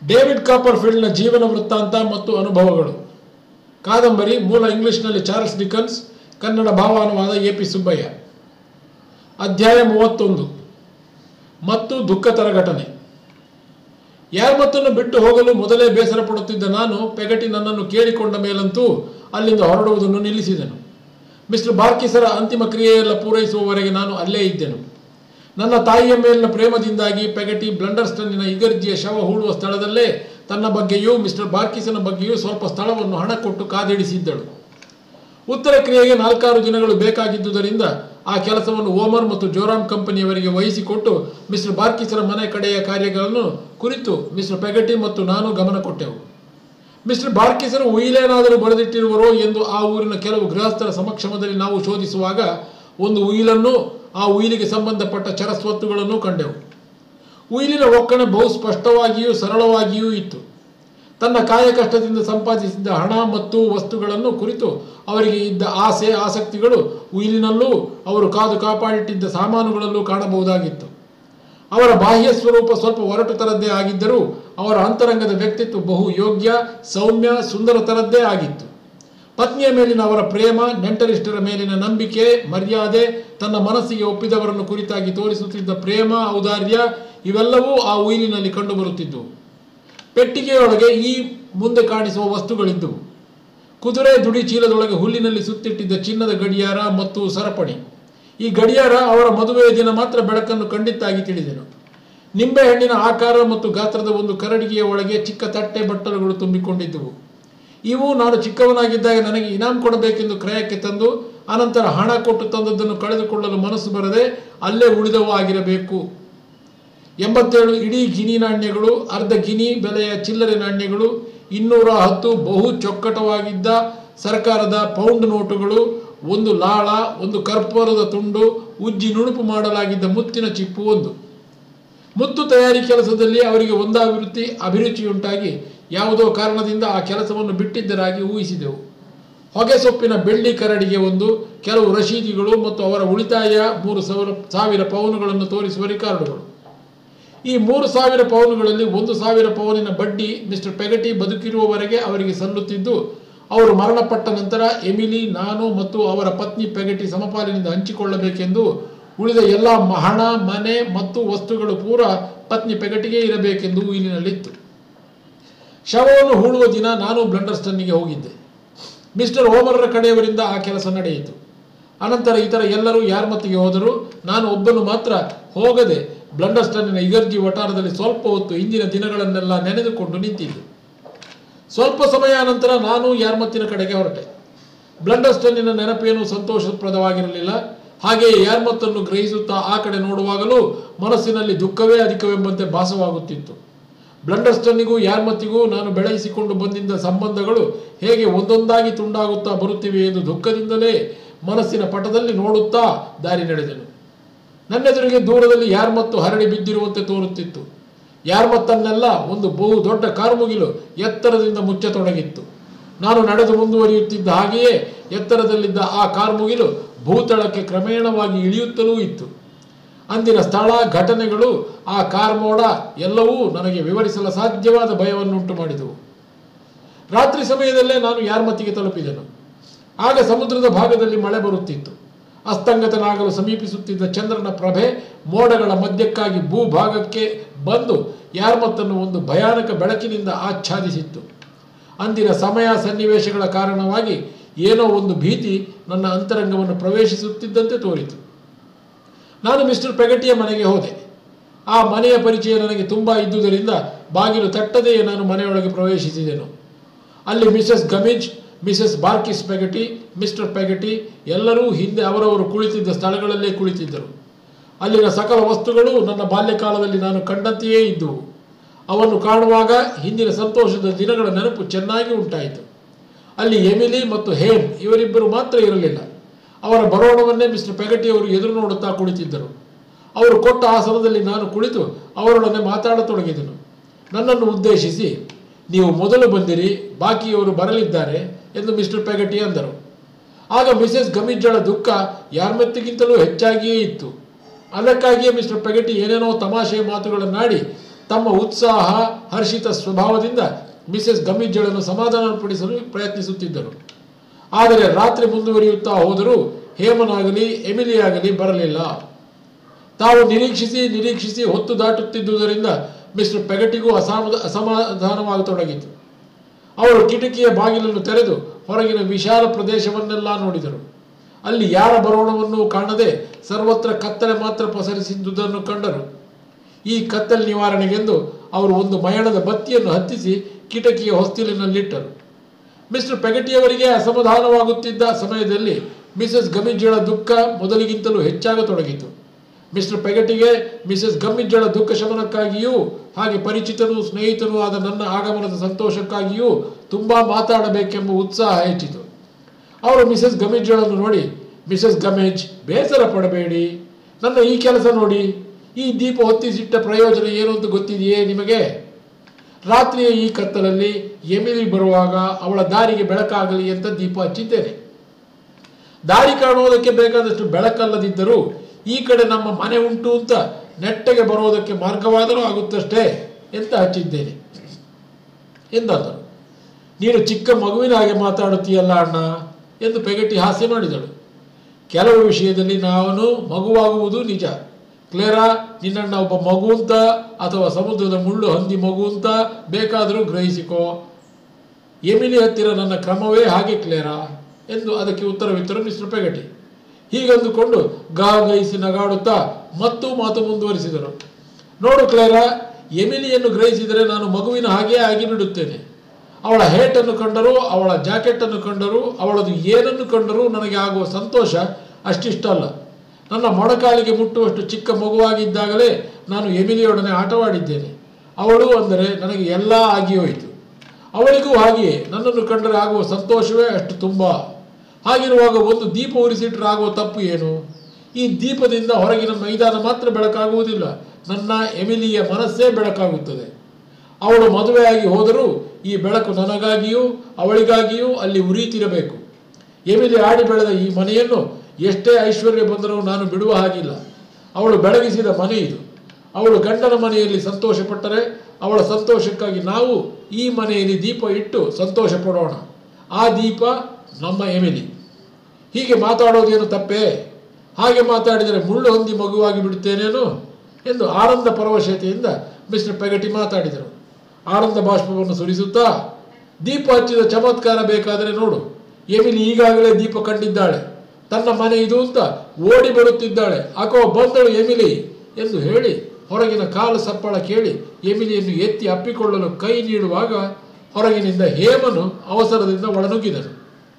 David ಕಾಪರ್ಫೀಲ್ಡ್ನ ಜೀವನ ವೃತ್ತಾಂತ ಮತ್ತು ಅನುಭವಗಳು ಕಾದಂಬರಿ ಮೂಲ ಇಂಗ್ಲಿಷ್ನಲ್ಲಿ ಚಾರ್ಲ್ಸ್ ಡಿಕನ್ಸ್ ಕನ್ನಡ ಭಾವಾನುವಾದ ಎ ಪಿ ಸುಬ್ಬಯ್ಯ ಅಧ್ಯಾಯ ಮೂವತ್ತೊಂದು ಮತ್ತು ದುಃಖತರ ಘಟನೆ ಯಾರ್ಮತ್ತನ್ನು ಬಿಟ್ಟು ಹೋಗಲು ಮೊದಲೇ ಬೇಸರ ಪಡುತ್ತಿದ್ದ ನಾನು ಪೆಗಟಿ ನನ್ನನ್ನು ಕೇಳಿಕೊಂಡ ಮೇಲಂತೂ ಅಲ್ಲಿಂದ ಹೊರಡುವುದನ್ನು ನಿಲ್ಲಿಸಿದೆನು ಮಿಸ್ಟರ್ ಬಾರ್ಕಿಸರ ಅಂತಿಮ ಕ್ರಿಯೆಯೆಲ್ಲ ಪೂರೈಸುವವರೆಗೆ ನಾನು ಅಲ್ಲೇ ಇದ್ದೆನು ನನ್ನ ತಾಯಿಯ ಮೇಲಿನ ಪ್ರೇಮದಿಂದಾಗಿ ಪೆಗಟಿ ಬ್ಲಂಡರ್ಸ್ಟನ್ನಿನ ಇಗರ್ಜಿಯ ಶವ ಹೂಳುವ ಸ್ಥಳದಲ್ಲೇ ತನ್ನ ಬಗ್ಗೆಯೂ ಮಿಸ್ಟರ್ ಬಾರ್ಕಿಸನ ಬಗ್ಗೆಯೂ ಸ್ವಲ್ಪ ಸ್ಥಳವನ್ನು ಹಣ ಕೊಟ್ಟು ಕಾದಿಡಿಸಿದ್ದಳು ಉತ್ತರ ಕ್ರಿಯೆಗೆ ನಾಲ್ಕಾರು ದಿನಗಳು ಬೇಕಾಗಿದ್ದುದರಿಂದ ಆ ಕೆಲಸವನ್ನು ಓಮರ್ ಮತ್ತು ಜೋರಾಮ್ ಕಂಪನಿಯವರಿಗೆ ವಹಿಸಿಕೊಟ್ಟು ಮಿಸ್ಟರ್ ಬಾರ್ಕಿಸರ ಮನೆ ಕಡೆಯ ಕಾರ್ಯಗಳನ್ನು ಕುರಿತು ಮಿಸ್ಟರ್ ಪೆಗಟಿ ಮತ್ತು ನಾನು ಗಮನ ಕೊಟ್ಟೆವು ಮಿಸ್ಟರ್ ಬಾರ್ಕಿಸರು ಉಯಿಲೇನಾದರೂ ಬರೆದಿಟ್ಟಿರುವರೋ ಎಂದು ಆ ಊರಿನ ಕೆಲವು ಗೃಹಸ್ಥರ ಸಮಕ್ಷಮದಲ್ಲಿ ನಾವು ಶೋಧಿಸುವಾಗ ಒಂದು ಉಯಿಲನ್ನು ಆ ಉಯಿಲಿಗೆ ಸಂಬಂಧಪಟ್ಟ ಚರಸ್ವತ್ತುಗಳನ್ನು ಕಂಡೆವು ಉಯಿಲಿನ ಒಕ್ಕಣೆ ಬಹು ಸ್ಪಷ್ಟವಾಗಿಯೂ ಸರಳವಾಗಿಯೂ ಇತ್ತು ತನ್ನ ಕಾಯ ಕಷ್ಟದಿಂದ ಸಂಪಾದಿಸಿದ್ದ ಹಣ ಮತ್ತು ವಸ್ತುಗಳನ್ನು ಕುರಿತು ಅವರಿಗೆ ಇದ್ದ ಆಸೆ ಆಸಕ್ತಿಗಳು ಉಯಿಲಿನಲ್ಲೂ ಅವರು ಕಾದು ಕಾಪಾಡಿಟ್ಟಿದ್ದ ಸಾಮಾನುಗಳಲ್ಲೂ ಕಾಣಬಹುದಾಗಿತ್ತು ಅವರ ಬಾಹ್ಯ ಸ್ವರೂಪ ಸ್ವಲ್ಪ ಒರಟು ತರದ್ದೇ ಆಗಿದ್ದರೂ ಅವರ ಅಂತರಂಗದ ವ್ಯಕ್ತಿತ್ವ ಬಹು ಯೋಗ್ಯ ಸೌಮ್ಯ ಸುಂದರ ತರದ್ದೇ ಆಗಿತ್ತು ಪತ್ನಿಯ ಮೇಲಿನ ಅವರ ಪ್ರೇಮ ನೆಂಟರಿಷ್ಟರ ಮೇಲಿನ ನಂಬಿಕೆ ಮರ್ಯಾದೆ ತನ್ನ ಮನಸ್ಸಿಗೆ ಒಪ್ಪಿದವರನ್ನು ಕುರಿತಾಗಿ ತೋರಿಸುತ್ತಿದ್ದ ಪ್ರೇಮ ಔದಾರ್ಯ ಇವೆಲ್ಲವೂ ಆ ಉಯಿಲಿನಲ್ಲಿ ಕಂಡುಬರುತ್ತಿದ್ದವು ಪೆಟ್ಟಿಗೆಯೊಳಗೆ ಈ ಮುಂದೆ ಕಾಣಿಸುವ ವಸ್ತುಗಳಿದ್ದವು ಕುದುರೆ ದುಡಿ ಚೀಲದೊಳಗೆ ಹುಲ್ಲಿನಲ್ಲಿ ಸುತ್ತಿಟ್ಟಿದ್ದ ಚಿನ್ನದ ಗಡಿಯಾರ ಮತ್ತು ಸರಪಣಿ ಈ ಗಡಿಯಾರ ಅವರ ಮದುವೆಯ ದಿನ ಮಾತ್ರ ಬೆಳಕನ್ನು ಕಂಡಿತ್ತಾಗಿ ತಿಳಿದೆನು ನಿಂಬೆಹಣ್ಣಿನ ಆಕಾರ ಮತ್ತು ಗಾತ್ರದ ಒಂದು ಕರಡಿಗೆಯ ಒಳಗೆ ಚಿಕ್ಕ ತಟ್ಟೆ ಬಟ್ಟಲುಗಳು ತುಂಬಿಕೊಂಡಿದ್ದವು ಇವು ನಾನು ಚಿಕ್ಕವನಾಗಿದ್ದಾಗ ನನಗೆ ಇನಾಮ್ ಕೊಡಬೇಕೆಂದು ಕ್ರಯಕ್ಕೆ ತಂದು ಅನಂತರ ಹಣ ಕೊಟ್ಟು ತಂದದ್ದನ್ನು ಕಳೆದುಕೊಳ್ಳಲು ಮನಸ್ಸು ಬರದೆ ಅಲ್ಲೇ ಉಳಿದವು ಆಗಿರಬೇಕು ಎಂಬತ್ತೇಳು ಇಡೀ ಗಿನಿ ನಾಣ್ಯಗಳು ಅರ್ಧ ಗಿನಿ ಬೆಲೆಯ ಚಿಲ್ಲರೆ ನಾಣ್ಯಗಳು ಇನ್ನೂರ ಹತ್ತು ಬಹು ಚೊಕ್ಕಟವಾಗಿದ್ದ ಸರ್ಕಾರದ ಪೌಂಡ್ ನೋಟುಗಳು ಒಂದು ಲಾಳ ಒಂದು ಕರ್ಪೂರದ ತುಂಡು ಉಜ್ಜಿ ನುಣುಪು ಮಾಡಲಾಗಿದ್ದ ಮುತ್ತಿನ ಚಿಪ್ಪು ಒಂದು ಮುತ್ತು ತಯಾರಿ ಕೆಲಸದಲ್ಲಿ ಅವರಿಗೆ ಒಂದಾಭಿವೃತ್ತಿ ಅಭಿರುಚಿಯುಂಟಾಗಿ ಯಾವುದೋ ಕಾರಣದಿಂದ ಆ ಕೆಲಸವನ್ನು ಬಿಟ್ಟಿದ್ದರಾಗಿ ಊಹಿಸಿದೆವು ಹೊಗೆ ಸೊಪ್ಪಿನ ಬೆಳ್ಳಿ ಕರಡಿಗೆ ಒಂದು ಕೆಲವು ರಶೀದಿಗಳು ಮತ್ತು ಅವರ ಉಳಿತಾಯ ಮೂರು ಸಾವಿರ ಸಾವಿರ ಪೌನುಗಳನ್ನು ತೋರಿಸುವ ರಿಕಾರ್ಡುಗಳು ಈ ಮೂರು ಸಾವಿರ ಪೌನುಗಳಲ್ಲಿ ಒಂದು ಸಾವಿರ ಪೌನಿನ ಬಡ್ಡಿ ಮಿಸ್ಟರ್ ಪೆಗಟಿ ಬದುಕಿರುವವರೆಗೆ ಅವರಿಗೆ ಸಲ್ಲುತ್ತಿದ್ದು ಅವರು ಮರಣಪಟ್ಟ ನಂತರ ಎಮಿಲಿ ನಾನು ಮತ್ತು ಅವರ ಪತ್ನಿ ಪೆಗಟಿ ಸಮಪಾಲಿನಿಂದ ಹಂಚಿಕೊಳ್ಳಬೇಕೆಂದು ಉಳಿದ ಎಲ್ಲ ಹಣ ಮನೆ ಮತ್ತು ವಸ್ತುಗಳು ಪೂರ ಪತ್ನಿ ಪೆಗಟಿಗೆ ಇರಬೇಕೆಂದು ಉಯಿಲಿನಲ್ಲಿತ್ತು ಶವವನ್ನು ಹೂಳುವ ದಿನ ನಾನು ಬ್ಲಂಡರ್ಸ್ಟನ್ನಿಗೆ ಹೋಗಿದ್ದೆ ಮಿಸ್ಟರ್ ಓಮರ್ರ ಕಡೆಯವರಿಂದ ಆ ಕೆಲಸ ನಡೆಯಿತು ಅನಂತರ ಇತರ ಎಲ್ಲರೂ ಯಾರ್ಮತ್ತಿಗೆ ಹೋದರು ನಾನು ಒಬ್ಬನು ಮಾತ್ರ ಹೋಗದೆ ಬ್ಲಂಡರ್ಸ್ಟನ್ನಿನ ಇಗರ್ಜಿ ವಟಾರದಲ್ಲಿ ಸ್ವಲ್ಪ ಹೊತ್ತು ಹಿಂದಿನ ದಿನಗಳನ್ನೆಲ್ಲ ನೆನೆದುಕೊಂಡು ನಿಂತಿದ್ದೆ ಸ್ವಲ್ಪ ಸಮಯ ನಂತರ ನಾನು ಯಾರ್ಮತ್ತಿನ ಕಡೆಗೆ ಹೊರಟೆ ಬ್ಲಂಡರ್ಸ್ಟನ್ನಿನ ನೆನಪೇನು ಸಂತೋಷಪ್ರದವಾಗಿರಲಿಲ್ಲ ಹಾಗೆಯೇ ಯಾರ್ಮತ್ತನ್ನು ಗ್ರಹಿಸುತ್ತಾ ಆ ಕಡೆ ನೋಡುವಾಗಲೂ ಮನಸ್ಸಿನಲ್ಲಿ ದುಃಖವೇ ಅಧಿಕವೆಂಬಂತೆ ಭಾಸವಾಗುತ್ತಿತ್ತು ಬ್ಲಂಡರ್ಸ್ಟನ್ನಿಗೂ ಯಾರ್ಮತ್ತಿಗೂ ನಾನು ಬೆಳೆಸಿಕೊಂಡು ಬಂದಿದ್ದ ಸಂಬಂಧಗಳು ಹೇಗೆ ಒಂದೊಂದಾಗಿ ತುಂಡಾಗುತ್ತಾ ಬರುತ್ತಿವೆ ಎಂದು ದುಃಖದಿಂದಲೇ ಮನಸ್ಸಿನ ಪಟದಲ್ಲಿ ನೋಡುತ್ತಾ ದಾರಿ ನಡೆದೆನು ನನ್ನೆದುರಿಗೆ ದೂರದಲ್ಲಿ ಯಾರ್ಮತ್ತು ಹರಡಿ ಬಿದ್ದಿರುವಂತೆ ತೋರುತ್ತಿತ್ತು ಯಾರ್ಮತ್ತನ್ನೆಲ್ಲ ಒಂದು ಬಹು ದೊಡ್ಡ ಕಾರ್ಮುಗಿಲು ಎತ್ತರದಿಂದ ಮುಚ್ಚತೊಡಗಿತ್ತು ನಾನು ನಡೆದು ಮುಂದುವರಿಯುತ್ತಿದ್ದ ಹಾಗೆಯೇ ಎತ್ತರದಲ್ಲಿದ್ದ ಆ ಕಾರ್ಮುಗಿಲು ಭೂತಳಕ್ಕೆ ಕ್ರಮೇಣವಾಗಿ ಇಳಿಯುತ್ತಲೂ ಇತ್ತು ಅಂದಿನ ಸ್ಥಳ ಘಟನೆಗಳು ಆ ಕಾರ್ಮೋಡ ಎಲ್ಲವೂ ನನಗೆ ವಿವರಿಸಲು ಸಾಧ್ಯವಾದ ಭಯವನ್ನುಂಟು ಮಾಡಿದವು ರಾತ್ರಿ ಸಮಯದಲ್ಲೇ ನಾನು ಯಾರ್ಮತಿಗೆ ತಲುಪಿದೆನು ಆಗ ಸಮುದ್ರದ ಭಾಗದಲ್ಲಿ ಮಳೆ ಬರುತ್ತಿತ್ತು ಅಸ್ತಂಗತನಾಗಲು ಸಮೀಪಿಸುತ್ತಿದ್ದ ಚಂದ್ರನ ಪ್ರಭೆ ಮೋಡಗಳ ಮಧ್ಯಕ್ಕಾಗಿ ಭೂಭಾಗಕ್ಕೆ ಬಂದು ಯಾರ್ಮತ್ತನ್ನು ಒಂದು ಭಯಾನಕ ಬೆಳಕಿನಿಂದ ಆಚ್ಛಾದಿಸಿತ್ತು ಅಂದಿನ ಸಮಯ ಸನ್ನಿವೇಶಗಳ ಕಾರಣವಾಗಿ ಏನೋ ಒಂದು ಭೀತಿ ನನ್ನ ಅಂತರಂಗವನ್ನು ಪ್ರವೇಶಿಸುತ್ತಿದ್ದಂತೆ ತೋರಿತು ನಾನು ಮಿಸ್ಟರ್ ಪೆಗಟಿಯ ಮನೆಗೆ ಹೋದೆ ಆ ಮನೆಯ ಪರಿಚಯ ನನಗೆ ತುಂಬ ಇದ್ದುದರಿಂದ ಬಾಗಿಲು ತಟ್ಟದೆಯೇ ನಾನು ಮನೆಯೊಳಗೆ ಪ್ರವೇಶಿಸಿದೆನು ಅಲ್ಲಿ Mrs Gummidge Mrs Barkis Peggotty Mr Peggotty ಎಲ್ಲರೂ ಹಿಂದೆ ಅವರವರು ಕುಳಿತಿದ್ದ ಸ್ಥಳಗಳಲ್ಲೇ ಕುಳಿತಿದ್ದರು ಅಲ್ಲಿನ ಸಕಲ ವಸ್ತುಗಳು ನನ್ನ ಬಾಲ್ಯಕಾಲದಲ್ಲಿ ನಾನು ಕಂಡಂತೆಯೇ ಇದ್ದುವು ಅವನ್ನು ಕಾಣುವಾಗ ಹಿಂದಿನ ಸಂತೋಷದ ದಿನಗಳ ನೆನಪು ಚೆನ್ನಾಗಿ ಉಂಟಾಯಿತು ಅಲ್ಲಿ ಎಮಿಲಿ ಮತ್ತು ಹೇಮ್ ಇವರಿಬ್ಬರು ಮಾತ್ರ ಇರಲಿಲ್ಲ ಅವರ ಬರೋಣವನ್ನೇ ಮಿಸ್ಟರ್ ಪೆಗಟಿಯವರು ಎದುರು ನೋಡುತ್ತಾ ಕುಳಿತಿದ್ದರು ಅವರು ಕೊಟ್ಟ ಆಸನದಲ್ಲಿ ನಾನು ಕುಳಿತು ಅವರೊಡನೆ ಮಾತಾಡತೊಡಗಿದನು ನನ್ನನ್ನು ಉದ್ದೇಶಿಸಿ ನೀವು ಮೊದಲು ಬಂದಿರಿ ಬಾಕಿಯವರು ಬರಲಿದ್ದಾರೆ ಎಂದು ಮಿಸ್ಟರ್ ಪೆಗಟಿ ಅಂದರು ಆಗ ಮಿಸೆಸ್ ಗಮಿಜ್ಜಳ ದುಃಖ ಯಾರ್ಮೆತ್ತಿಗಿಂತಲೂ ಹೆಚ್ಚಾಗಿಯೇ ಇತ್ತು ಅದಕ್ಕಾಗಿಯೇ ಮಿಸ್ಟರ್ ಪೆಗಟಿ ಏನೇನೋ ತಮಾಷೆಯ ಮಾತುಗಳನ್ನಾಡಿ ತಮ್ಮ ಉತ್ಸಾಹ ಹರ್ಷಿತ ಸ್ವಭಾವದಿಂದ ಮಿಸೆಸ್ ಗಮ್ಮಿಜ್ಜಳನ್ನು ಸಮಾಧಾನಪಡಿಸಲು ಪ್ರಯತ್ನಿಸುತ್ತಿದ್ದರು ಆದರೆ ರಾತ್ರಿ ಮುಂದುವರಿಯುತ್ತಾ ಹೋದರೂ ಹೇಮನಾಗಲಿ ಎಮಿಲಿ ಆಗಲಿ ಬರಲಿಲ್ಲ ತಾವು ನಿರೀಕ್ಷಿಸಿ ನಿರೀಕ್ಷಿಸಿ ಹೊತ್ತು ದಾಟುತ್ತಿದ್ದುದರಿಂದ ಮಿಸ್ಟರ್ ಪೆಗಟಿಗೂ ಅಸಾಮ ಅಸಮಾಧಾನವಾಗತೊಡಗಿತು ಅವರು ಕಿಟಕಿಯ ಬಾಗಿಲನ್ನು ತೆರೆದು ಹೊರಗಿನ ವಿಶಾಲ ಪ್ರದೇಶವನ್ನೆಲ್ಲ ನೋಡಿದರು ಅಲ್ಲಿ ಯಾರ ಬರೋಣವನ್ನೂ ಕಾಣದೆ ಸರ್ವತ್ರ ಕತ್ತಲೆ ಮಾತ್ರ ಪಸರಿಸಿದ್ದುದನ್ನು ಕಂಡರು ಈ ಕತ್ತಲೆ ನಿವಾರಣೆಗೆಂದು ಅವರು ಒಂದು ಮಯಣದ ಬತ್ತಿಯನ್ನು ಹತ್ತಿಸಿ ಕಿಟಕಿಯ ಹೊಸ್ತಿಲಿನಲ್ಲಿಟ್ಟರು ಮಿಸ್ಟರ್ ಪೆಗಟಿಯವರಿಗೆ ಅಸಮಾಧಾನವಾಗುತ್ತಿದ್ದ ಸಮಯದಲ್ಲಿ ಮಿಸೆಸ್ ಗಮಿಜ್ಜಳ ದುಃಖ ಮೊದಲಿಗಿಂತಲೂ ಹೆಚ್ಚಾಗತೊಡಗಿತು ಮಿಸ್ಟರ್ ಪೆಗಟಿಗೆ ಮಿಸೆಸ್ ಗಮ್ಮಿಜ್ಜಳ ದುಃಖ ಶಮನಕ್ಕಾಗಿಯೂ ಹಾಗೆ ಪರಿಚಿತನೂ ಸ್ನೇಹಿತನೂ ಆದ ನನ್ನ ಆಗಮನದ ಸಂತೋಷಕ್ಕಾಗಿಯೂ ತುಂಬಾ ಮಾತಾಡಬೇಕೆಂಬ ಉತ್ಸಾಹ ಹೆಚ್ಚಿತು ಅವರು ಮಿಸೆಸ್ ಗಮಿಜ್ಜಳನ್ನು ನೋಡಿ ಮಿಸೆಸ್ ಗಮೇಜ್ ಬೇಸರ ಪಡಬೇಡಿ ನನ್ನ ಈ ಕೆಲಸ ನೋಡಿ ಈ ದೀಪ ಹೊತ್ತಿಸಿಟ್ಟ ಪ್ರಯೋಜನ ಏನು ಅಂತ ಗೊತ್ತಿದೆಯೇ ನಿಮಗೆ ರಾತ್ರಿಯ ಈ ಕತ್ತಲಲ್ಲಿ ಎಮಿಲಿ ಬರುವಾಗ ಅವಳ ದಾರಿಗೆ ಬೆಳಕಾಗಲಿ ಅಂತ ದೀಪ ಹಚ್ಚಿದ್ದೇನೆ ದಾರಿ ಕಾಣುವುದಕ್ಕೆ ಬೇಕಾದಷ್ಟು ಬೆಳಕಲ್ಲದಿದ್ದರೂ ಈ ಕಡೆ ನಮ್ಮ ಮನೆ ಉಂಟು ಅಂತ ನೆಟ್ಟಗೆ ಬರೋದಕ್ಕೆ ಮಾರ್ಗವಾದರೂ ಆಗುತ್ತಷ್ಟೇ ಅಂತ ಹಚ್ಚಿದ್ದೇನೆ ಎಂದರು ನೀನು ಚಿಕ್ಕ ಮಗುವಿನ ಹಾಗೆ ಮಾತಾಡುತ್ತೀಯಲ್ಲ ಅಣ್ಣ ಎಂದು ಪೆಗಟಿ ಹಾಸ್ಯ ಮಾಡಿದಳು ಕೆಲವು ವಿಷಯದಲ್ಲಿ ನಾನು ಮಗುವಾಗುವುದು ನಿಜ ಕ್ಲೇರಾ ನಿನ್ನಣ್ಣ ಒಬ್ಬ ಮಗು ಅಂತ ಅಥವಾ ಸಮುದ್ರದ ಮುಳ್ಳು ಹಂದಿ ಮಗು ಅಂತ ಬೇಕಾದರೂ ಗ್ರಹಿಸಿಕೋ ಎಮಿಲಿ ಹತ್ತಿರ ನನ್ನ ಕ್ರಮವೇ ಹಾಗೆ ಕ್ಲೇರಾ ಎಂದು ಅದಕ್ಕೆ ಉತ್ತರವಿತ್ತರು ಮಿಸ್ಟರ್ ಪೆಗಟಿ ಹೀಗಂದುಕೊಂಡು ಗಾಗೈಸಿ ನಗಾಡುತ್ತಾ ಮತ್ತೂ ಮಾತು ಮುಂದುವರಿಸಿದರು ನೋಡು ಕ್ಲೇರಾ ಎಮಿಲಿಯನ್ನು ಗ್ರಹಿಸಿದರೆ ನಾನು ಮಗುವಿನ ಹಾಗೇ ಆಗಿ ಬಿಡುತ್ತೇನೆ ಅವಳ ಹೇಟನ್ನು ಕಂಡರೂ ಅವಳ ಜಾಕೆಟನ್ನು ಕಂಡರೂ ಅವಳದು ಏನನ್ನು ಕಂಡರೂ ನನಗೆ ಆಗುವ ಸಂತೋಷ ಅಷ್ಟಿಷ್ಟಲ್ಲ ನನ್ನ ಮೊಣಕಾಲಿಗೆ ಮುಟ್ಟುವಷ್ಟು ಚಿಕ್ಕ ಮಗುವಾಗಿದ್ದಾಗಲೇ ನಾನು ಎಮಿಲಿಯೊಡನೆ ಆಟವಾಡಿದ್ದೇನೆ ಅವಳು ಅಂದರೆ ನನಗೆ ಎಲ್ಲ ಆಗಿ ಹೋಯಿತು ಅವಳಿಗೂ ಹಾಗೆಯೇ ನನ್ನನ್ನು ಕಂಡರೆ ಆಗುವ ಸಂತೋಷವೇ ಅಷ್ಟು ತುಂಬ ಹಾಗಿರುವಾಗ ಒಂದು ದೀಪ ಉರಿಸಿಟ್ರೆ ಆಗುವ ತಪ್ಪು ಏನು ಈ ದೀಪದಿಂದ ಹೊರಗಿನ ಮೈದಾನ ಮಾತ್ರ ಬೆಳಕಾಗುವುದಿಲ್ಲ ನನ್ನ ಎಮಿಲಿಯ ಮನಸ್ಸೇ ಬೆಳಕಾಗುತ್ತದೆ ಅವಳು ಮದುವೆಯಾಗಿ ಹೋದರೂ ಈ ಬೆಳಕು ನನಗಾಗಿಯೂ ಅವಳಿಗಾಗಿಯೂ ಅಲ್ಲಿ ಉರಿಯುತ್ತಿರಬೇಕು ಎಮಿಲಿ ಆಡಿ ಬೆಳೆದ ಈ ಮನೆಯನ್ನು ಎಷ್ಟೇ ಐಶ್ವರ್ಯ ಬಂದರೂ ನಾನು ಬಿಡುವ ಹಾಗಿಲ್ಲ ಅವಳು ಬೆಳಗಿಸಿದ ಮನೆ ಇದು ಅವಳು ಗಂಡನ ಮನೆಯಲ್ಲಿ ಸಂತೋಷಪಟ್ಟರೆ ಅವಳ ಸಂತೋಷಕ್ಕಾಗಿ ನಾವು ಈ ಮನೆಯಲ್ಲಿ ದೀಪ ಇಟ್ಟು ಸಂತೋಷ ಪಡೋಣ ಆ ದೀಪ ನಮ್ಮ ಎಮಿಲಿ ಹೀಗೆ ಮಾತಾಡೋದೇನು ತಪ್ಪೇ ಹಾಗೆ ಮಾತಾಡಿದರೆ ಮುಳ್ಳು ಹೊಂದಿ ಮಗುವಾಗಿ ಬಿಡುತ್ತೇನೇನು ಎಂದು ಆನಂದ ಪರವಶತೆಯಿಂದ ಮಿಸ್ಟರ್ ಪೆಗಟಿ ಮಾತಾಡಿದರು ಆನಂದ ಬಾಷ್ಪವನ್ನು ಸುರಿಸುತ್ತಾ ದೀಪ ಹಚ್ಚಿದ ಚಮತ್ಕಾರ ಬೇಕಾದರೆ ನೋಡು ಎಮಿಲಿ ಈಗಾಗಲೇ ದೀಪ ಕಂಡಿದ್ದಾಳೆ ತನ್ನ ಮನೆ ಇದು ಅಂತ ಓಡಿ ಬರುತ್ತಿದ್ದಾಳೆ ಅಕೋ ಬಂದಳು ಎಮಿಲಿ ಎಂದು ಹೇಳಿ ಹೊರಗಿನ ಕಾಲು ಸಪ್ಪಳ ಕೇಳಿ ಎಮಿಲಿಯನ್ನು ಎತ್ತಿ ಅಪ್ಪಿಕೊಳ್ಳಲು ಕೈ ನೀಡುವಾಗ ಹೊರಗಿನಿಂದ ಹೇಮನು ಅವಸರದಿಂದ ಒಳನುಗ್ಗಿದನು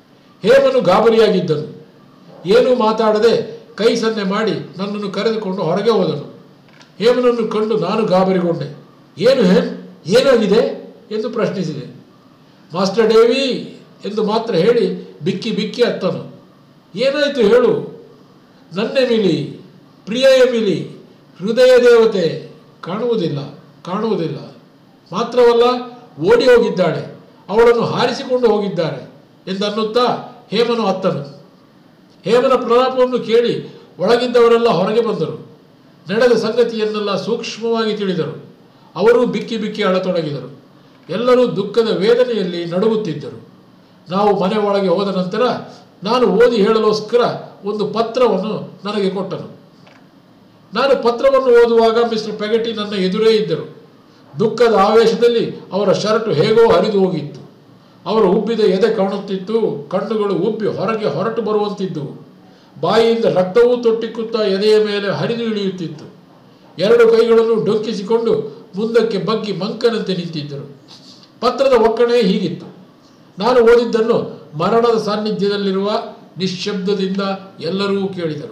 ಹೇಮನು ಗಾಬರಿಯಾಗಿದ್ದನು ಏನೂ ಮಾತಾಡದೆ ಕೈ ಸನ್ನೆ ಮಾಡಿ ನನ್ನನ್ನು ಕರೆದುಕೊಂಡು ಹೊರಗೆ ಹೋದನು ಹೇಮನನ್ನು ಕಂಡು ನಾನು ಗಾಬರಿಗೊಂಡೆ ಏನು ಹೇಮ್ ಏನಾಗಿದೆ ಎಂದು ಪ್ರಶ್ನಿಸಿದೆ ಮಾಸ್ಟರ್ ಡೇವಿ ಎಂದು ಮಾತ್ರ ಹೇಳಿ ಬಿಕ್ಕಿ ಬಿಕ್ಕಿ ಅತ್ತನು ಏನಾಯಿತು ಹೇಳು ನನ್ನೆಮಿಲಿ ಪ್ರಿಯ ಎಮಿಲಿ ಹೃದಯ ದೇವತೆ ಕಾಣುವುದಿಲ್ಲ ಕಾಣುವುದಿಲ್ಲ ಮಾತ್ರವಲ್ಲ ಓಡಿ ಹೋಗಿದ್ದಾಳೆ ಅವಳನ್ನು ಹಾರಿಸಿಕೊಂಡು ಹೋಗಿದ್ದಾರೆ ಎಂದನ್ನುತ್ತಾ ಹೇಮನು ಅತ್ತನು ಹೇಮನ ಪ್ರಲಾಪವನ್ನು ಕೇಳಿ ಒಳಗಿದ್ದವರೆಲ್ಲ ಹೊರಗೆ ಬಂದರು ನಡೆದ ಸಂಗತಿಯನ್ನೆಲ್ಲ ಸೂಕ್ಷ್ಮವಾಗಿ ತಿಳಿದರು ಅವರೂ ಬಿಕ್ಕಿ ಬಿಕ್ಕಿ ಅಳತೊಡಗಿದರು ಎಲ್ಲರೂ ದುಃಖದ ವೇದನೆಯಲ್ಲಿ ನಡುಗುತ್ತಿದ್ದರು ನಾವು ಮನೆ ಒಳಗೆ ಹೋದ ನಂತರ ನಾನು ಓದಿ ಹೇಳಲೋಸ್ಕರ ಒಂದು ಪತ್ರವನ್ನು ನನಗೆ ಕೊಟ್ಟನು ನಾನು ಪತ್ರವನ್ನು ಓದುವಾಗ ಮಿಸ್ಟರ್ ಪೆಗಟಿ ನನ್ನ ಎದುರೇ ಇದ್ದರು ದುಃಖದ ಆವೇಶದಲ್ಲಿ ಅವರ ಶರ್ಟು ಹೇಗೋ ಹರಿದು ಹೋಗಿತ್ತು ಅವರ ಉಬ್ಬಿದ ಎದೆ ಕಾಣುತ್ತಿತ್ತು ಕಣ್ಣುಗಳು ಉಬ್ಬಿ ಹೊರಗೆ ಹೊರಟು ಬರುವಂತಿದ್ದವು ಬಾಯಿಯಿಂದ ರಕ್ತವೂ ತೊಟ್ಟಿಕ್ಕುತ್ತಾ ಎದೆಯ ಮೇಲೆ ಹರಿದು ಇಳಿಯುತ್ತಿತ್ತು ಎರಡು ಕೈಗಳನ್ನು ಡೊಕ್ಕಿಸಿಕೊಂಡು ಮುಂದಕ್ಕೆ ಬಗ್ಗಿ ಮಂಕನಂತೆ ನಿಂತಿದ್ದರು ಪತ್ರದ ಒಕ್ಕಣೆ ಹೀಗಿತ್ತು ನಾನು ಓದಿದ್ದನ್ನು ಮರಣದ ಸಾನ್ನಿಧ್ಯದಲ್ಲಿರುವ ನಿಶ್ಶಬ್ದದಿಂದ ಎಲ್ಲರೂ ಕೇಳಿದರು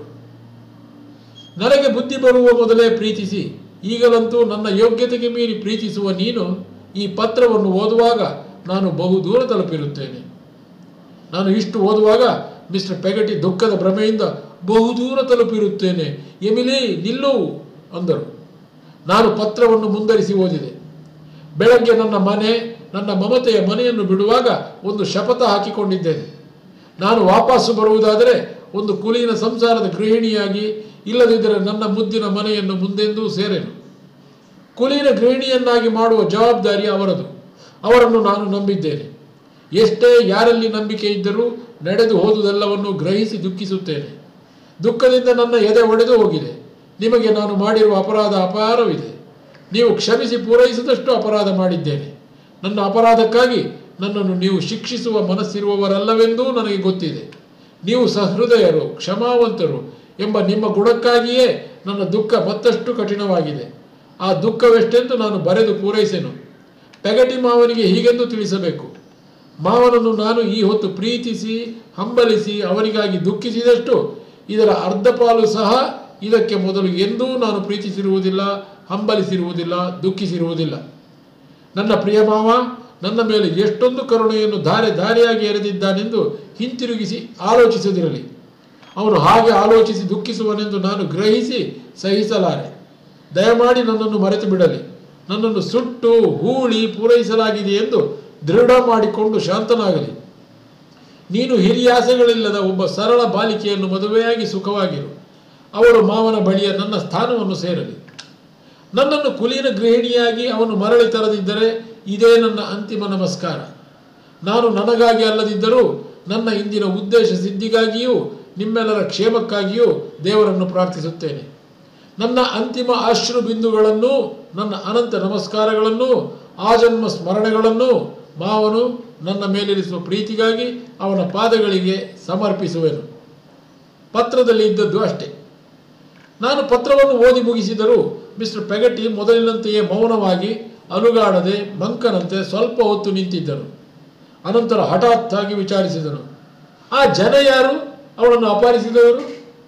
ನನಗೆ ಬುದ್ಧಿ ಬರುವ ಮೊದಲೇ ಪ್ರೀತಿಸಿ ಈಗಲಂತೂ ನನ್ನ ಯೋಗ್ಯತೆಗೆ ಮೀರಿ ಪ್ರೀತಿಸುವ ನೀನು ಈ ಪತ್ರವನ್ನು ಓದುವಾಗ ನಾನು ಬಹು ದೂರ ತಲುಪಿರುತ್ತೇನೆ ನಾನು ಇಷ್ಟು ಓದುವಾಗ ಮಿಸ್ಟರ್ ಪೆಗಟಿ ದುಃಖದ ಭ್ರಮೆಯಿಂದ ಬಹು ದೂರ ತಲುಪಿರುತ್ತೇನೆ ಎಮಿಲಿ ನಿಲ್ಲು ಅಂದರು ನಾನು ಪತ್ರವನ್ನು ಮುಂದರಿಸಿ ಓದಿದೆ ಬೆಳಗ್ಗೆ ನನ್ನ ಮನೆ ನನ್ನ ಮಮತೆಯ ಮನೆಯನ್ನು ಬಿಡುವಾಗ ಒಂದು ಶಪಥ ಹಾಕಿಕೊಂಡಿದ್ದೇನೆ ನಾನು ವಾಪಸ್ಸು ಬರುವುದಾದರೆ ಒಂದು ಕುಲೀನ ಸಂಸಾರದ ಗೃಹಿಣಿಯಾಗಿ ಇಲ್ಲದಿದ್ದರೆ ನನ್ನ ಮುದ್ದಿನ ಮನೆಯನ್ನು ಮುಂದೆಂದೂ ಸೇರೆನು ಕುಲೀನ ಗೃಹಿಣಿಯನ್ನಾಗಿ ಮಾಡುವ ಜವಾಬ್ದಾರಿ ಅವರದು ಅವರನ್ನು ನಾನು ನಂಬಿದ್ದೇನೆ ಎಷ್ಟೇ ಯಾರಲ್ಲಿ ನಂಬಿಕೆ ಇದ್ದರೂ ನಡೆದು ಹೋದುದೆಲ್ಲವನ್ನು ಗ್ರಹಿಸಿ ದುಃಖಿಸುತ್ತೇನೆ ದುಃಖದಿಂದ ನನ್ನ ಎದೆ ಒಡೆದು ಹೋಗಿದೆ ನಿಮಗೆ ನಾನು ಮಾಡಿರುವ ಅಪರಾಧ ಅಪಾರವಿದೆ ನೀವು ಕ್ಷಮಿಸಿ ಪೂರೈಸಿದಷ್ಟು ಅಪರಾಧ ಮಾಡಿದ್ದೇನೆ ನನ್ನ ಅಪರಾಧಕ್ಕಾಗಿ ನನ್ನನ್ನು ನೀವು ಶಿಕ್ಷಿಸುವ ಮನಸ್ಸಿರುವವರಲ್ಲವೆಂದೂ ನನಗೆ ಗೊತ್ತಿದೆ ನೀವು ಸಹೃದಯರು ಕ್ಷಮಾವಂತರು ಎಂಬ ನಿಮ್ಮ ಗುಣಕ್ಕಾಗಿಯೇ ನನ್ನ ದುಃಖ ಮತ್ತಷ್ಟು ಕಠಿಣವಾಗಿದೆ ಆ ದುಃಖವೆಷ್ಟೆಂದು ನಾನು ಬರೆದು ಪೂರೈಸೆನು ಪೆಗಟಿ ಮಾವನಿಗೆ ಹೀಗೆಂದು ತಿಳಿಸಬೇಕು ಮಾವನನ್ನು ನಾನು ಈ ಹೊತ್ತು ಪ್ರೀತಿಸಿ ಹಂಬಲಿಸಿ ಅವನಿಗಾಗಿ ದುಃಖಿಸಿದಷ್ಟು ಇದರ ಅರ್ಧ ಪಾಲು ಸಹ ಇದಕ್ಕೆ ಮೊದಲು ಎಂದೂ ನಾನು ಪ್ರೀತಿಸಿರುವುದಿಲ್ಲ ಹಂಬಲಿಸಿರುವುದಿಲ್ಲ ದುಃಖಿಸಿರುವುದಿಲ್ಲ ನನ್ನ ಪ್ರಿಯ ಮಾವ ನನ್ನ ಮೇಲೆ ಎಷ್ಟೊಂದು ಕರುಣೆಯನ್ನು ಧಾರೆ ಧಾರೆಯಾಗಿ ಎರೆದಿದ್ದಾನೆಂದು ಹಿಂತಿರುಗಿಸಿ ಆಲೋಚಿಸದಿರಲಿ ಅವನು ಹಾಗೆ ಆಲೋಚಿಸಿ ದುಃಖಿಸುವನೆಂದು ನಾನು ಗ್ರಹಿಸಿ ಸಹಿಸಲಾರೆ ದಯಮಾಡಿ ನನ್ನನ್ನು ಮರೆತು ಬಿಡಲಿ ನನ್ನನ್ನು ಸುಟ್ಟು ಹೂಳಿ ಪೂರೈಸಲಾಗಿದೆ ಎಂದು ದೃಢ ಮಾಡಿಕೊಂಡು ಶಾಂತನಾಗಲಿ ನೀನು ಹಿರಿಯಾಸೆಗಳಿಲ್ಲದ ಒಬ್ಬ ಸರಳ ಬಾಲಿಕೆಯನ್ನು ಮದುವೆಯಾಗಿ ಸುಖವಾಗಿರು ಅವಳು ಮಾವನ ಬಳಿಯ ನನ್ನ ಸ್ಥಾನವನ್ನು ಸೇರಲಿ ನನ್ನನ್ನು ಕುಲೀನ ಗೃಹಿಣಿಯಾಗಿ ಅವನು ಮರಳಿ ತರದಿದ್ದರೆ ಇದೇ ನನ್ನ ಅಂತಿಮ ನಮಸ್ಕಾರ ನಾನು ನನಗಾಗಿ ಅಲ್ಲದಿದ್ದರೂ ನನ್ನ ಇಂದಿನ ಉದ್ದೇಶ ಸಿದ್ಧಿಗಾಗಿಯೂ ನಿಮ್ಮೆಲ್ಲರ ಕ್ಷೇಮಕ್ಕಾಗಿಯೂ ದೇವರನ್ನು ಪ್ರಾರ್ಥಿಸುತ್ತೇನೆ ನನ್ನ ಅಂತಿಮ ಅಶ್ರು ಬಿಂದುಗಳನ್ನು ನನ್ನ ಅನಂತ ನಮಸ್ಕಾರಗಳನ್ನು ಆಜನ್ಮ ಸ್ಮರಣೆಗಳನ್ನು ಮಾವನು ನನ್ನ ಮೇಲಿರಿಸುವ ಪ್ರೀತಿಗಾಗಿ ಅವನ ಪಾದಗಳಿಗೆ ಸಮರ್ಪಿಸುವೆನು ಪತ್ರದಲ್ಲಿ ಇದ್ದದ್ದು ಅಷ್ಟೇ ನಾನು ಪತ್ರವನ್ನು ಓದಿ ಮುಗಿಸಿದರೂ ಮಿಸ್ಟರ್ ಪೆಗಟಿ ಮೊದಲಿನಂತೆಯೇ ಮೌನವಾಗಿ ಅಲುಗಾಡದೆ ಮಂಕನಂತೆ ಸ್ವಲ್ಪ ಹೊತ್ತು ನಿಂತಿದ್ದರು ಅನಂತರ ಹಠಾತ್ತಾಗಿ ವಿಚಾರಿಸಿದನು ಆ ಜನ ಯಾರು ಅವಳನ್ನು ಅಪಹರಿಸಿದವರು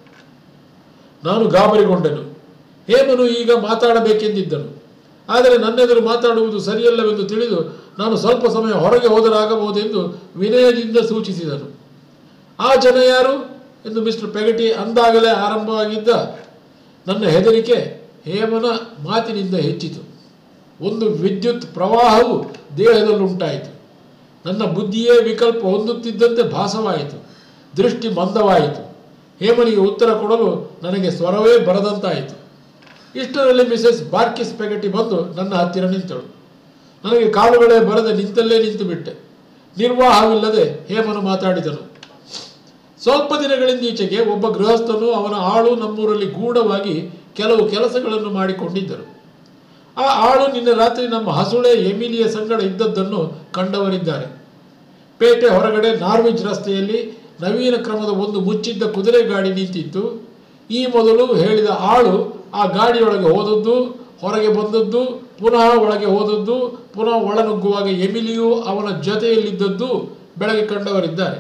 ನಾನು ಗಾಬರಿಗೊಂಡೆನು ಹೇಮನು ಈಗ ಮಾತಾಡಬೇಕೆಂದಿದ್ದನು ಆದರೆ ನನ್ನೆದುರು ಮಾತಾಡುವುದು ಸರಿಯಲ್ಲವೆಂದು ತಿಳಿದು ನಾನು ಸ್ವಲ್ಪ ಸಮಯ ಹೊರಗೆ ಹೋದರಾಗಬಹುದೆಂದು ವಿನಯದಿಂದ ಸೂಚಿಸಿದನು ಆ ಜನ ಯಾರು ಎಂದು ಮಿಸ್ಟರ್ ಪೆಗಟಿ ಅಂದಾಗಲೇ ಆರಂಭವಾಗಿದ್ದ ನನ್ನ ಹೆದರಿಕೆ ಹೇಮನ ಮಾತಿನಿಂದ ಹೆಚ್ಚಿತು ಒಂದು ವಿದ್ಯುತ್ ಪ್ರವಾಹವು ದೇಹದಲ್ಲುಂಟಾಯಿತು ನನ್ನ ಬುದ್ಧಿಯೇ ವಿಕಲ್ಪ ಹೊಂದುತ್ತಿದ್ದಂತೆ ಭಾಸವಾಯಿತು ದೃಷ್ಟಿ ಮಂದವಾಯಿತು ಹೇಮನಿಗೆ ಉತ್ತರ ಕೊಡಲು ನನಗೆ ಸ್ವರವೇ ಬರದಂತಾಯಿತು ಇಷ್ಟರಲ್ಲಿ ಮಿಸೆಸ್ ಬಾರ್ಕಿಸ್ ಪೆಗಟಿ ಬಂದು ನನ್ನ ಹತ್ತಿರ ನಿಂತಳು ನನಗೆ ಕಾಲುಗಳೇ ಬರದೆ ನಿಂತಲ್ಲೇ ನಿಂತು ಬಿಟ್ಟೆ ನಿರ್ವಾಹವಿಲ್ಲದೆ ಹೇಮನು ಮಾತಾಡಿದನು ಸ್ವಲ್ಪ ದಿನಗಳಿಂದೀಚೆಗೆ ಒಬ್ಬ ಗೃಹಸ್ಥನು ಅವನ ಆಳು ನಮ್ಮೂರಲ್ಲಿ ಗೂಢವಾಗಿ ಕೆಲವು ಕೆಲಸಗಳನ್ನು ಮಾಡಿಕೊಂಡಿದ್ದರು ಆ ಆಳು ನಿನ್ನೆ ರಾತ್ರಿ ನಮ್ಮ ಹಸುಳೆ ಎಮಿಲಿಯ ಸಂಗಡ ಇದ್ದದ್ದನ್ನು ಕಂಡವರಿದ್ದಾರೆ ಪೇಟೆ ಹೊರಗಡೆ ನಾರ್ವಿಜ್ ರಸ್ತೆಯಲ್ಲಿ ನವೀನ ಕ್ರಮದ ಒಂದು ಮುಚ್ಚಿದ್ದ ಕುದುರೆ ಗಾಡಿ ನಿಂತಿತ್ತು ಈ ಮೊದಲು ಹೇಳಿದ ಆಳು ಆ ಗಾಡಿಯೊಳಗೆ ಹೋದದ್ದು ಹೊರಗೆ ಬಂದದ್ದು ಪುನಃ ಒಳಗೆ ಹೋದದ್ದು ಪುನಃ ಒಳನುಗ್ಗುವಾಗ ಎಮಿಲಿಯು ಅವನ ಜೊತೆಯಲ್ಲಿದ್ದದ್ದು ಬೆಳಗ್ಗೆ ಕಂಡವರಿದ್ದಾರೆ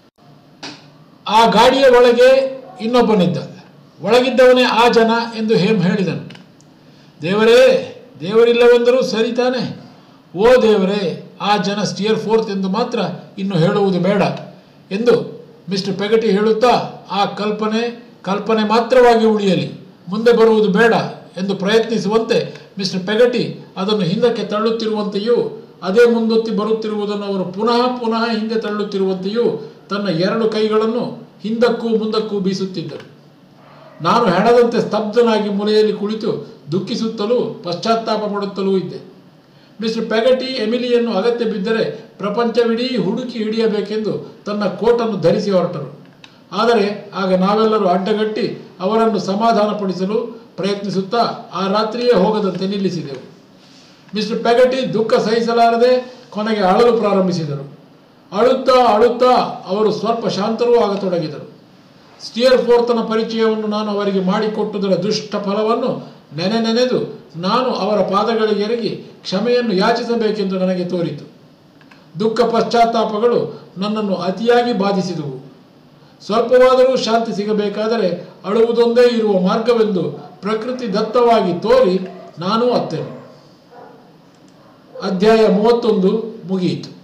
ಆ ಗಾಡಿಯ ಒಳಗೆ ಇನ್ನೊಬ್ಬನಿದ್ದ ಒಳಗಿದ್ದವನೇ ಆ ಜನ ಎಂದು ಹೇಮ್ ಹೇಳಿದನು ದೇವರೇ ದೇವರಿಲ್ಲವೆಂದರೂ ಸರಿ ತಾನೆ ಓ ದೇವರೇ ಆ ಜನ ಸ್ಟಿಯರ್ ಫೋರ್ತ್ ಎಂದು ಮಾತ್ರ ಇನ್ನು ಹೇಳುವುದು ಬೇಡ ಎಂದು ಮಿಸ್ಟರ್ ಪೆಗಟಿ ಹೇಳುತ್ತಾ ಆ ಕಲ್ಪನೆ ಕಲ್ಪನೆ ಮಾತ್ರವಾಗಿ ಉಳಿಯಲಿ ಮುಂದೆ ಬರುವುದು ಬೇಡ ಎಂದು ಪ್ರಯತ್ನಿಸುವಂತೆ ಮಿಸ್ಟರ್ ಪೆಗಟಿ ಅದನ್ನು ಹಿಂದಕ್ಕೆ ತಳ್ಳುತ್ತಿರುವಂತೆಯೂ ಅದೇ ಮುಂದೊತ್ತಿ ಬರುತ್ತಿರುವುದನ್ನು ಅವರು ಪುನಃ ಪುನಃ ಹಿಂದೆ ತಳ್ಳುತ್ತಿರುವಂತೆಯೂ ತನ್ನ ಎರಡು ಕೈಗಳನ್ನು ಹಿಂದಕ್ಕೂ ಮುಂದಕ್ಕೂ ಬೀಸುತ್ತಿದ್ದರು ನಾನು ಹೆಣದಂತೆ ಸ್ತಬ್ಧನಾಗಿ ಮೂಲೆಯಲ್ಲಿ ಕುಳಿತು ದುಃಖಿಸುತ್ತಲೂ ಪಶ್ಚಾತ್ತಾಪ ಪಡುತ್ತಲೂ ಇದ್ದೆ ಮಿಸ್ಟರ್ ಪೆಗಟಿ ಎಮಿಲಿಯನ್ನು ಅಗತ್ಯ ಬಿದ್ದರೆ ಪ್ರಪಂಚವಿಡೀ ಹುಡುಕಿ ಹಿಡಿಯಬೇಕೆಂದು ತನ್ನ ಕೋಟನ್ನು ಧರಿಸಿ ಹೊರಟರು ಆದರೆ ಆಗ ನಾವೆಲ್ಲರೂ ಅಡ್ಡಗಟ್ಟಿ ಅವರನ್ನು ಸಮಾಧಾನಪಡಿಸಲು ಪ್ರಯತ್ನಿಸುತ್ತಾ ಆ ರಾತ್ರಿಯೇ ಹೋಗದಂತೆ ನಿಲ್ಲಿಸಿದೆವು ಮಿಸ್ಟರ್ ಪೆಗಟಿ ದುಃಖ ಸಹಿಸಲಾರದೆ ಕೊನೆಗೆ ಅಳಲು ಪ್ರಾರಂಭಿಸಿದರು ಅಳುತ್ತಾ ಅಳುತ್ತಾ ಅವರು ಸ್ವಲ್ಪ ಶಾಂತರೂ ಆಗತೊಡಗಿದರು ಸ್ಟಿಯರ್ ಫೋರ್ತನ ಪರಿಚಯವನ್ನು ನಾನು ಅವರಿಗೆ ಮಾಡಿಕೊಟ್ಟುದರ ದುಷ್ಟ ಫಲವನ್ನು ನೆನೆ ನೆನೆದು ನಾನು ಅವರ ಪಾದಗಳಿಗೆ ಎರಗಿ ಕ್ಷಮೆಯನ್ನು ಯಾಚಿಸಬೇಕೆಂದು ನನಗೆ ತೋರಿತು ದುಃಖ ಪಶ್ಚಾತ್ತಾಪಗಳು ನನ್ನನ್ನು ಅತಿಯಾಗಿ ಬಾಧಿಸಿದವು ಸ್ವಲ್ಪವಾದರೂ ಶಾಂತಿ ಸಿಗಬೇಕಾದರೆ ಅಳುವುದೊಂದೇ ಇರುವ ಮಾರ್ಗವೆಂದು ಪ್ರಕೃತಿ ದತ್ತವಾಗಿ ತೋರಿ ನಾನೂ ಅತ್ತೇನೆ ಅಧ್ಯಾಯ ಮೂವತ್ತೊಂದು ಮುಗಿಯಿತು